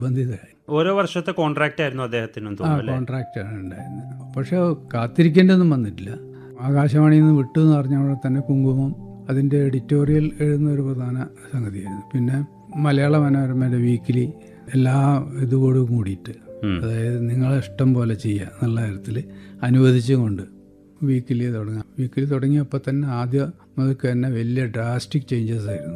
ബന്ധിതരായി ഓരോ വർഷത്തെ കോൺട്രാക്റ്റ് ആയിരുന്നു അദ്ദേഹത്തിനും ആ തോന്നുന്നു അല്ലേ കോൺട്രാക്റ്റാണ് ഉണ്ടായിരുന്നത് പക്ഷേ കാത്തിരിക്കേണ്ടതൊന്നും വന്നിട്ടില്ല ആകാശവാണിയിൽ നിന്ന് വിട്ടു എന്ന് പറഞ്ഞവിടെ തന്നെ കുങ്കുമം അതിൻ്റെ എഡിറ്റോറിയൽ എഴുതുന്ന ഒരു പ്രധാന സംഗതിയായിരുന്നു പിന്നെ മലയാള മനോരമയുടെ വീക്കിലി എല്ലാ ഇതോടും കൂടിയിട്ട് ഉം. അതായത് നിങ്ങളെ ഇഷ്ടം പോലെ ചെയ്യുക എന്നുള്ള കാര്യത്തിൽ അനുവദിച്ചുകൊണ്ട് വീക്കിലി തുടങ്ങാം വീക്കിലി തുടങ്ങിയപ്പോൾ തന്നെ ആദ്യം മുതൽക്ക് തന്നെ വലിയ ഡ്രാസ്റ്റിക് ചേഞ്ചസ് ആയിരുന്നു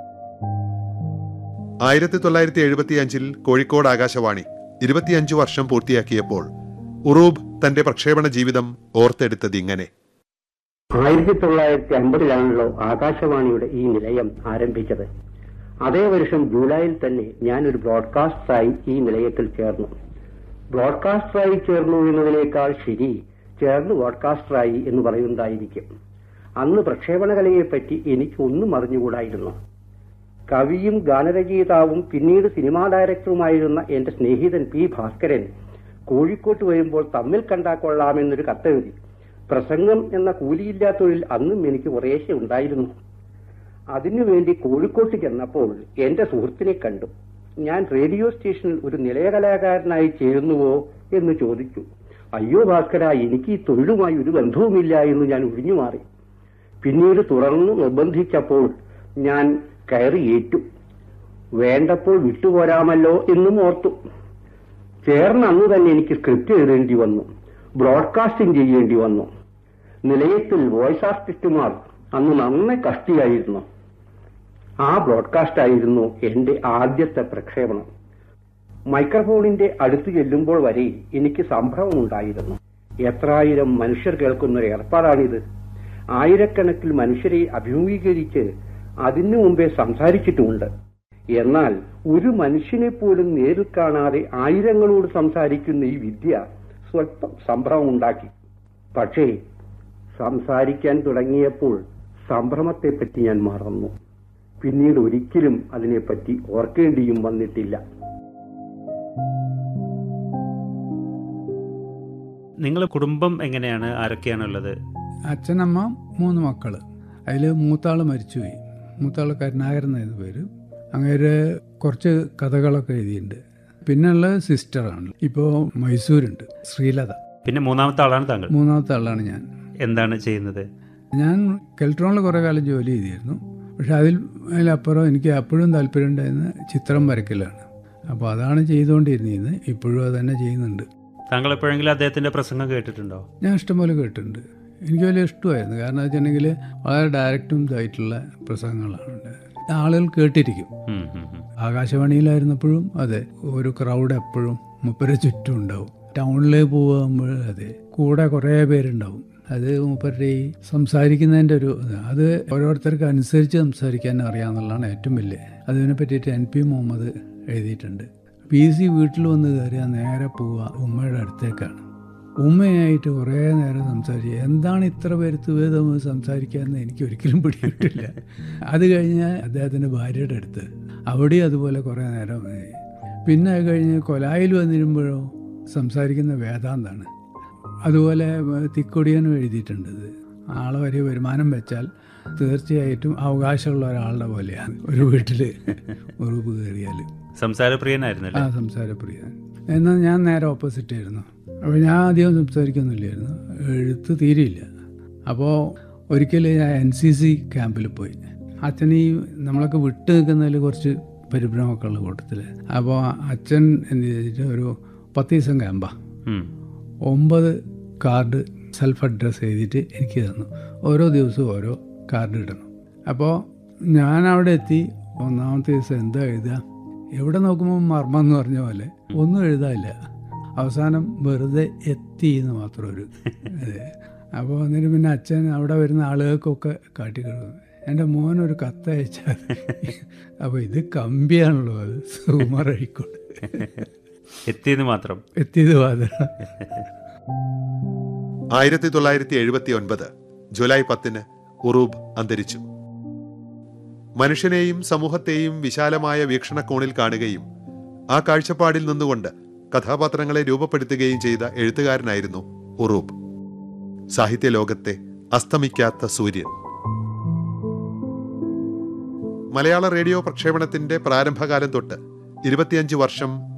ആയിരത്തി തൊള്ളായിരത്തി എഴുപത്തി അഞ്ചിൽ കോഴിക്കോട് ആകാശവാണി ഇരുപത്തിയഞ്ചു വർഷം പൂർത്തിയാക്കിയപ്പോൾ ഉറൂബ് തന്റെ പ്രക്ഷേപണ ജീവിതം ഓർത്തെടുത്തത് ഇങ്ങനെ ആയിരത്തി തൊള്ളായിരത്തി അമ്പതിലാണല്ലോ ആകാശവാണിയുടെ ഈ നിലയം ആരംഭിച്ചത് അതേ വർഷം ജൂലൈയിൽ തന്നെ ഞാനൊരു ബ്രോഡ്കാസ്റ്ററായി ഈ നിലയത്തിൽ ചേർന്നു ബ്രോഡ്കാസ്റ്ററായി ചേർന്നു എന്നതിനേക്കാൾ ശരി ചേർന്ന് ബ്രോഡ്കാസ്റ്ററായി എന്ന് പറയുന്നതായിരിക്കും അന്ന് പ്രക്ഷേപണ കലയെപ്പറ്റി എനിക്ക് ഒന്നും അറിഞ്ഞുകൂടായിരുന്നു കവിയും ഗാനരചയിതാവും പിന്നീട് സിനിമാ ഡയറക്ടറുമായിരുന്ന എന്റെ സ്നേഹിതൻ പി ഭാസ്കരൻ കോഴിക്കോട്ട് വരുമ്പോൾ തമ്മിൽ കണ്ടാ കൊള്ളാമെന്നൊരു കത്തെഴുതി പ്രസംഗം എന്ന കൂലിയില്ലാ തൊഴിൽ അന്നും എനിക്ക് കുറേശ്ശെ ഉണ്ടായിരുന്നു അതിനുവേണ്ടി കോഴിക്കോട്ട് ചെന്നപ്പോൾ എന്റെ സുഹൃത്തിനെ കണ്ടു ഞാൻ റേഡിയോ സ്റ്റേഷനിൽ ഒരു നിലയ കലാകാരനായി ചേരുന്നുവോ എന്ന് ചോദിച്ചു അയ്യോ ഭാസ്കര എനിക്ക് ഈ തൊഴിലുമായി ഒരു ബന്ധവുമില്ല എന്ന് ഞാൻ ഒഴിഞ്ഞു മാറി പിന്നീട് തുടർന്ന് നിർബന്ധിച്ചപ്പോൾ ഞാൻ കയറി ഏറ്റു വേണ്ടപ്പോൾ വിട്ടുപോരാമല്ലോ എന്നും ഓർത്തു ചേർന്ന അന്ന് തന്നെ എനിക്ക് സ്ക്രിപ്റ്റ് എഴുതേണ്ടി വന്നു ബ്രോഡ്കാസ്റ്റിംഗ് ചെയ്യേണ്ടി വന്നു നിലയത്തിൽ വോയിസ് ആർട്ടിസ്റ്റുമാർ അന്ന് നന്നായി കഷ്ടിയായിരുന്നു ആ ബ്രോഡ്കാസ്റ്റ് ആയിരുന്നു എന്റെ ആദ്യത്തെ പ്രക്ഷേപണം മൈക്രോഫോണിന്റെ അടുത്ത് ചെല്ലുമ്പോൾ വരെ എനിക്ക് സംഭ്രമമുണ്ടായിരുന്നു എത്രായിരം മനുഷ്യർ കേൾക്കുന്ന ഒരു ഏർപ്പാടാണിത് ആയിരക്കണക്കിൽ മനുഷ്യരെ അഭിമുഖീകരിച്ച് അതിനു മുമ്പേ സംസാരിച്ചിട്ടുമുണ്ട് എന്നാൽ ഒരു മനുഷ്യനെ പോലും നേരിൽ കാണാതെ ആയിരങ്ങളോട് സംസാരിക്കുന്ന ഈ വിദ്യ സ്വല്പം സംഭ്രമമുണ്ടാക്കി പക്ഷേ സംസാരിക്കാൻ തുടങ്ങിയപ്പോൾ സംഭ്രമത്തെപ്പറ്റി ഞാൻ മറന്നു പിന്നീട് ഒരിക്കലും അതിനെപ്പറ്റി ഓർക്കേണ്ടിയും വന്നിട്ടില്ല നിങ്ങളെ കുടുംബം എങ്ങനെയാണ് ആരൊക്കെയാണുള്ളത് അച്ഛനമ്മ മൂന്ന് മക്കൾ അതിൽ മൂത്താൾ മരിച്ചുപോയി മൂത്താൾ കരുണാകരൻ എന്നായിരുന്നു പേര് അങ്ങനെ കുറച്ച് കഥകളൊക്കെ എഴുതിയിട്ടുണ്ട് പിന്നെയുള്ള സിസ്റ്ററാണ് ഇപ്പോൾ മൈസൂരുണ്ട് ശ്രീലത പിന്നെ മൂന്നാമത്തെ ആളാണ് താങ്കൾ മൂന്നാമത്തെ ആളാണ് ഞാൻ എന്താണ് ചെയ്യുന്നത് ഞാൻ കെൽട്രോണിൽ കുറേ കാലം ജോലി ചെയ്തിരുന്നു പക്ഷെ അതിൽ അതിലപ്പുറം എനിക്ക് അപ്പോഴും താല്പര്യം ഉണ്ടായിരുന്ന ചിത്രം വരയ്ക്കലാണ് അപ്പോൾ അതാണ് ചെയ്തുകൊണ്ടിരുന്നത് ഇപ്പോഴും അത് തന്നെ ചെയ്യുന്നുണ്ട് താങ്കൾ എപ്പോഴെങ്കിലും അദ്ദേഹത്തിന്റെ പ്രസംഗം കേട്ടിട്ടുണ്ടോ ഞാൻ ഇഷ്ടംപോലെ കേട്ടിട്ടുണ്ട് എനിക്ക് വലിയ ഇഷ്ടമായിരുന്നു കാരണം വെച്ചിട്ടുണ്ടെങ്കിൽ വളരെ ഡയറക്റ്റും ഇതായിട്ടുള്ള പ്രസംഗങ്ങളാണ് ഉണ്ടായത്. ആളുകൾ കേട്ടിരിക്കും ഉം, ഉം, ഉം. ആകാശവാണിയിലായിരുന്നപ്പോഴും അതെ ഒരു ക്രൗഡ് എപ്പോഴും മുപ്പര ചുറ്റും ഉണ്ടാവും ടൗണിലേക്ക് പോകുമ്പോൾ അതെ കൂടെ കുറേ പേരുണ്ടാവും അത് മൂപ്പരുടെ ഈ സംസാരിക്കുന്നതിൻ്റെ ഒരു ഇത്. അത് ഓരോരുത്തർക്ക് അനുസരിച്ച് സംസാരിക്കാൻ അറിയാമെന്നുള്ളതാണ് ഏറ്റവും വലിയ അതിനെ പറ്റിയിട്ട് എൻ പി മുഹമ്മദ് എഴുതിയിട്ടുണ്ട് പി സി വീട്ടിൽ വന്ന് കയറിയാൽ നേരെ പോവുക ഉമ്മയുടെ അടുത്തേക്കാണ് ഉമ്മയായിട്ട് കുറേ നേരം സംസാരിച്ചു എന്താണ് ഇത്ര പേരുത്ത് വേദം സംസാരിക്കാമെന്ന് എനിക്ക് ഒരിക്കലും പിടികിട്ടില്ല അത് കഴിഞ്ഞ് അദ്ദേഹത്തിൻ്റെ ഭാര്യയുടെ അടുത്ത് അവിടെയും അതുപോലെ കുറേ നേരം ആയി. പിന്നെ അത് കഴിഞ്ഞ് കൊലായിൽ വന്നിരുമ്പോഴോ സംസാരിക്കുന്ന വേദാന്താണ് അതുപോലെ തിക്കൊടിയനും എഴുതിയിട്ടുണ്ട് ഇത് ആളെ വരെ വരുമാനം വെച്ചാൽ തീർച്ചയായിട്ടും അവകാശമുള്ള ഒരാളുടെ പോലെയാണ് ഒരു വീട്ടിൽ ഉറുപ്പ് കയറിയാൽ സംസാരപ്രിയനായിരുന്നല്ലേ ആ സംസാരപ്രിയ എന്നാൽ ഞാൻ നേരെ ഓപ്പോസിറ്റ് ആയിരുന്നു അപ്പോൾ ഞാൻ ആദ്യം സംസാരിക്കൊന്നുമില്ലായിരുന്നു എഴുത്ത് തീരെയില്ല അപ്പോൾ ഒരിക്കൽ ഞാൻ എൻ സി സി ക്യാമ്പിൽ പോയി അച്ഛൻ ഈ നമ്മളൊക്കെ വിട്ട് നിൽക്കുന്നതിൽ കുറച്ച് പരിഭ്രമമൊക്കെ ഉള്ള കൂട്ടത്തിൽ അപ്പോൾ അച്ഛൻ എന്ത് ചെയ്തിട്ട് ഒരു പത്ത് ദിവസം ക്യാമ്പാ ഉം. ഒമ്പത് കാർഡ് സെൽഫ് അഡ്രസ്സ് എഴുതിയിട്ട് എനിക്ക് തന്നു ഓരോ ദിവസവും ഓരോ കാർഡ് ഇടണം അപ്പോൾ ഞാൻ അവിടെ എത്തി ഒന്നാമത്തെ ദിവസം എന്താ എഴുതുക എവിടെ നോക്കുമ്പോൾ മർമ്മം എന്ന് പറഞ്ഞ പോലെ ഒന്നും എഴുതാനില്ല അവസാനം വെറുതെ എത്തി എന്ന് മാത്രം ഒരു അതെ അപ്പോൾ എന്നിട്ട് പിന്നെ അച്ഛൻ അവിടെ വരുന്ന ആളുകൾക്കൊക്കെ കാട്ടിക്കിടുന്നു എൻ്റെ മോനൊരു കത്ത് അയച്ചാൽ അപ്പോൾ ഇത് കമ്പിയാണല്ലോ അത് സുമാർ അഴിക്കോട് എത്തിയത് മാത്രം എത്തിയത് വാദന ആയിരത്തി തൊള്ളായിരത്തി എഴുപത്തി ഒൻപത് ജൂലൈ പത്തിന് ഉറൂബ് അന്തരിച്ചു മനുഷ്യനെയും സമൂഹത്തെയും വിശാലമായ വീക്ഷണകോണിൽ കാണുകയും ആ കാഴ്ചപ്പാടിൽ നിന്നുകൊണ്ട് കഥാപാത്രങ്ങളെ രൂപപ്പെടുത്തുകയും ചെയ്ത എഴുത്തുകാരനായിരുന്നു ഉറൂബ് സാഹിത്യ ലോകത്തെ അസ്തമിക്കാത്ത സൂര്യൻ മലയാള റേഡിയോ പ്രക്ഷേപണത്തിന്റെ പ്രാരംഭകാലം തൊട്ട് ഇരുപത്തിയഞ്ച് വർഷം